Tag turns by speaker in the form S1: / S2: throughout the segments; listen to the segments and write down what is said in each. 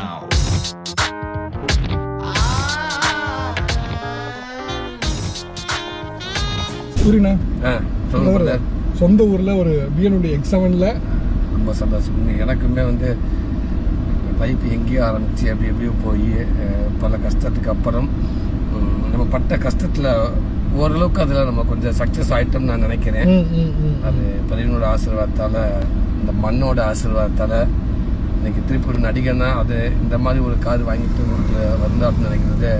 S1: now.
S2: சூரியனா
S3: ஆ, சொல்லுங்க brother.
S2: சொந்த ஊர்ல ஒரு பிஎனுடைய எக்ஸாமன்ல
S3: ரொம்ப சந்தோஷம் இன்னைக்கு எனக்குமே வந்து லைஃப் எங்கேயோ ஆரம்பிச்சு அப்படி எப்படியோ போய் அஹ், பல கஷ்டத்துக்கு அப்புறம் உம், நம்ம பட்ட கஷ்டத்தில் ஓரளவுக்கு அதில் நம்ம கொஞ்சம் சக்ஸஸ் ஆயிட்டோம்னு நான் நினைக்கிறேன் அது பதினோட ஆசீர்வாதத்தால் இந்த மண்ணோட ஆசீர்வாதத்தால் இன்னைக்கு திருப்பி ஒரு நடிகனா அது இந்த மாதிரி ஒரு கார் வாங்கிட்டு ஊருக்கு வந்தாருன்னு நினைக்கிறது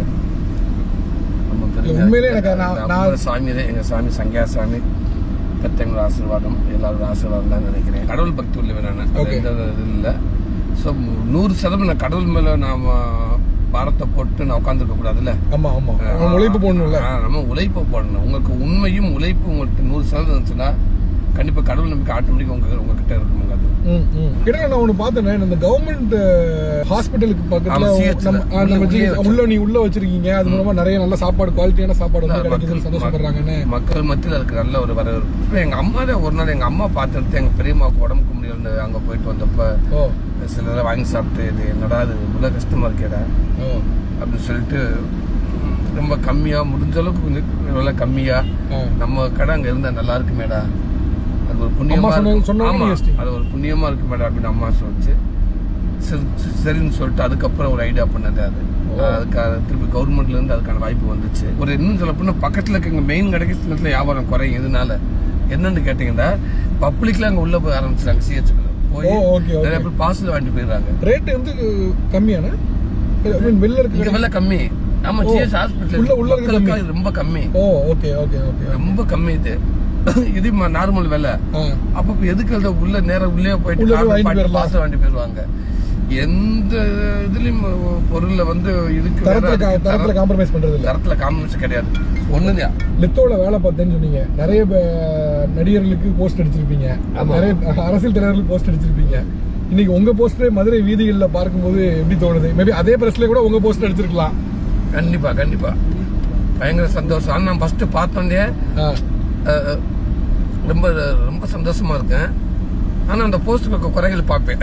S3: ரொம்ப பெருமையா
S2: உண்மையிலே
S3: இருக்கு.
S2: எனக்கு நான்-
S3: நான்
S2: நான்
S3: நம்ம சாமி தான் எங்க சாமி சங்கியா சாமி பெத்தவங்களோட ஆசீர்வாதம் எல்லாரோட ஆசீர்வாதம் தான் நினைக்கிறேன் கடவுள் பக்தி உள்ளவன் நான் அது
S2: Okay.
S3: எந்த இது இல்லை ஸோ நூறு சதவீதம் நான் கடவுள் மேல நாம பாரத்தை போட்டு நான் உட்காந்துருக்க கூடாதுல்ல
S2: ஆமா ஆமா அவன் உழைப்பு போடணும்ல
S3: ஆ, நம்ம உழைப்பு போடணும் உங்களுக்கு உண்மையும் உழைப்பு உங்களுக்கு நூறு சதவீதம் இருந்துச்சுன்னா கண்டிப்பா கடவுள் நம்பிக்கை ஆட்டோமேட்டிக் உங்க உங்ககிட்ட இருக்கும் அது
S2: ம், ம். இடையில நான் ஒண்ணு பார்த்தேன் இந்த கவர்மெண்ட் ஹாஸ்பிட்டலுக்கு பக்கத்துல
S3: ஆமா, CH ல.
S2: நம்ம ஆ, நம்ம
S3: உள்ளே
S2: ஜி- உள்ள நீ உள்ள வச்சிருக்கீங்க அது மூலமா நிறைய நல்ல சாப்பாடு குவாலிட்டியான சாப்பாடு வந்து கிடைக்குதுன்னு சந்தோஷப்படுறாங்கன்னு
S3: மக்கள் மத்தியில் அதுக்கு நல்ல ஒரு வரவேற்பு இப்ப எங்க அம்மா தான் ஒரு நாள் எங்க அம்மா பார்த்துட்டு எங்க பெரியம்மாவுக்கு உடம்புக்கு முடியல அங்க போயிட்டு வந்தப்ப
S2: ஓ
S3: சிலரை வாங்கி சாப்பிட்டு இது என்னடா இது இவ்வளவு கஷ்டமா இருக்கேடா
S2: ஓ
S3: அப்படின்னு சொல்லிட்டு ம், ரொம்ப கம்மியா முடிஞ்ச அளவுக்கு கொஞ்சம் விலை கம்மியா
S2: ஆ.
S3: நம்ம கடை அங்க இருந்தா நல்லா இருக்குமேடா அது ஒரு
S2: அம்மா
S3: புண்ணியமா
S2: சொன்னது-
S3: இருக்கும்.
S2: சொன்னது
S3: ஆமா
S2: நீங்க யோசிச்சீங்க.
S3: அது ஒரு புண்ணியமா இருக்கு மேடம் அப்படின்னு அம்மா சொல்லிச்சு சரி- சரின்னு சொல்லிட்டு அதுக்கப்புறம் ஒரு ஐடியா பண்ணது அது அதுக்காக திருப்பி கவர்மெண்ட்ல இருந்து அதுக்கான வாய்ப்பு வந்துச்சு ஒரு இன்னும் சொல்ல போனா பக்கத்துல இருக்க மெயின் கடைக்கு சின்னத்துல வியாபாரம் குறையும் இதனால என்னன்னு கேட்டீங்கன்னா பப்ளிக்ல அங்க உள்ள போய் ஆரம்பிச்சிட்டாங்க சிஹெச் போய்
S2: ஓ, okay, okay.
S3: நிறைய பேர் பார்சல் வாங்கிட்டு போயிடுறாங்க
S2: ரேட் வந்து கம்மியான ஐ மீன் வெளில
S3: இங்க
S2: இருக்கு
S3: விலை கம்மி ஆமா
S2: ஓ.
S3: ஜிஎஸ் ஹாஸ்பிட்டல்
S2: உள்ள- உள்ள இருக்கு
S3: மக்களுக்கு
S2: கம்மி.
S3: இது ரொம்ப கம்மி
S2: ஓ ஓகே ஓகே ஓகே
S3: ரொம்ப கம்மி இது இது நார்மல் விலை
S2: ஆ
S3: அப்ப இப்ப எதுக்கு அது உள்ள நேரம் உள்ளே போயிட்டு
S2: உள்ள போய்
S3: காப்பி
S2: வாங்கிட்டு
S3: பாட்டி
S2: போயிடலாம்.
S3: பாசம் வாங்கிட்டு போயிருவாங்க எந்த இதுலயும் பொருள்ல வந்து இதுக்கு வேற
S2: தரத்துல
S3: அதுக்கு
S2: கா- தரத்துல
S3: தரம்-
S2: காம்ப்ரமைஸ் பண்றது இல்ல
S3: தரத்துல காமிச்சு கிடையாது ஒண்ணுதான்
S2: லித்தோல வேலை பார்த்தேன்னு சொன்னீங்க நிறைய பே- நடிகர்களுக்கு போஸ்ட் அடிச்சிருப்பீங்க
S3: ஆமா.
S2: நிறைய அரசியல் தலைவர்களுக்கு போஸ்ட் அடிச்சிருப்பீங்க இன்னைக்கு உங்க போஸ்டரே மதுரை வீதிகள்ல பார்க்கும்போது எப்படி தோணுது மேபி அதே பிரஸ்ல கூட உங்க போஸ்டர் அடிச்சிருக்கலாம்
S3: கண்டிப்பா கண்டிப்பா பயங்கர சந்தோஷம் ஆனா நான் ஃபர்ஸ்ட் பார்த்தோன்னே
S2: ஆ.
S3: அஹ், ரொம்ப ரொம்ப சந்தோஷமா இருக்கேன் ஆனா அந்த போஸ்ட் குறைகள் பார்ப்பேன்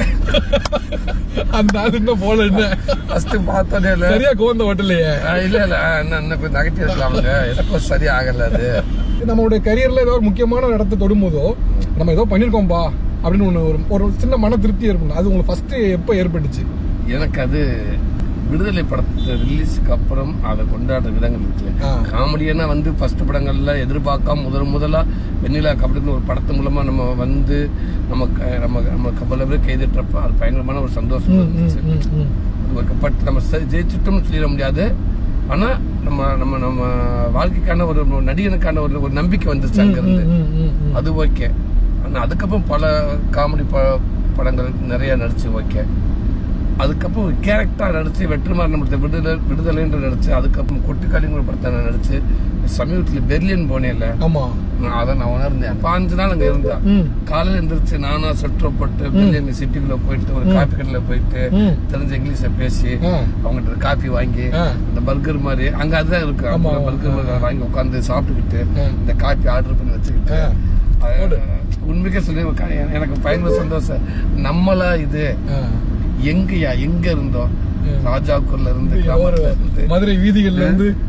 S2: அந்த ஆள் இன்னும் போல என்ன
S3: ஃபர்ஸ்ட் பார்த்தோன்னே இல்ல
S2: சரியா கோந்த ஓட்டலையே
S3: ஆஹ் இல்ல இல்ல ஆஹ் இன்னும் இன்னும் கொஞ்சம் நெகட்டிவ் இருக்கலாமுங்க எப்போ சரி ஆகல அது
S2: நம்மளுடைய கரியர்ல ஏதோ ஒரு முக்கியமான இடத்த தொடும்போதோ நம்ம ஏதோ பண்ணிருக்கோம்பா அப்படின்னு ஒண்ணு ஒரு ஒரு சின்ன மன திருப்தி ஏற்படும் அது உங்களுக்கு ஃபர்ஸ்ட் எப்ப ஏற்பட்டுச்சு
S3: எனக்கு அது விடுதலை படத்தை ரிலீஸுக்கு அப்புறம் அதை கொண்டாடுற விதங்கள் இருக்குல்ல
S2: ஆ.
S3: காமெடியனா வந்து ஃபர்ஸ்ட் படங்கள்ல எதிர்பார்க்காம முதல் முதலா வெண்ணிலா கபடின்னு ஒரு படத்து மூலமா நம்ம வந்து நம்ம க- நம்ம நம்ம கபல பேர் கைதிட்டுறப்ப அது பயங்கரமான ஒரு சந்தோஷம்
S2: ம், ம்,
S3: இருந்துச்சு
S2: ம், ம்.
S3: அது பட் நம்ம செ- ஜெயிச்சிட்டோம்னு சொல்லிட முடியாது ஆனா நம்ம நம்ம நம்ம வாழ்க்கைக்கான ஒரு நடிகனுக்கான ஒரு ஒரு நம்பிக்கை வந்துருச்சு அங்க இருந்து
S2: ம், ம், ம்.
S3: அது ஓகே ஆனா அதுக்கப்புறம் பல காமெடி ப- படங்கள் நிறைய நடிச்சு ஓகே அதுக்கப்புறம் ஒரு கேரக்டரா நடிச்சு வெற்றிமாறன் படத்தை விடுதலை விடுதலைன்ற நடிச்சு அதுக்கப்புறம் கொட்டுக்காளிங்கிற படத்தை நான் நடிச்சு சமீபத்தில் பெர்லின் போனேன்ல
S2: ஆமா
S3: நான் அதை நான் உணர்ந்தேன் பாஞ்சு நாள் அங்க இருந்தேன்
S2: ம்.
S3: காலையில எந்திரிச்சு நானா சொட்டர் போட்டு பெர்லின் சிட்டிக்குள்ள போயிட்டு ஒரு காபி கடையில போயிட்டு
S2: ம்.
S3: தெரிஞ்ச இங்கிலீஷ பேசி
S2: ஆ.
S3: அவங்ககிட்ட காஃபி வாங்கி
S2: ஆ.
S3: இந்த பர்கர் மாதிரி அங்க அதுதான் இருக்கு
S2: ஆமா,
S3: அந்த பர்கர் வாங்கி உட்காந்து சாப்பிட்டுக்கிட்டு
S2: ஆ.
S3: இந்த காஃபி ஆர்டர் பண்ணி வச்சுக்கிட்டு
S2: ஆ.
S3: அது உண்மைக்கே சொல்லி க- எனக்கு பயங்கர சந்தோஷம் நம்மளா இது
S2: ஆ.
S3: எங்கயா எங்க இருந்தோம்
S2: ம்.
S3: ராஜாக்குள்ள இருந்து
S2: ஒரு
S3: கிராமத்துல இருந்து
S2: மதுரை வீதிகள்ல இருந்து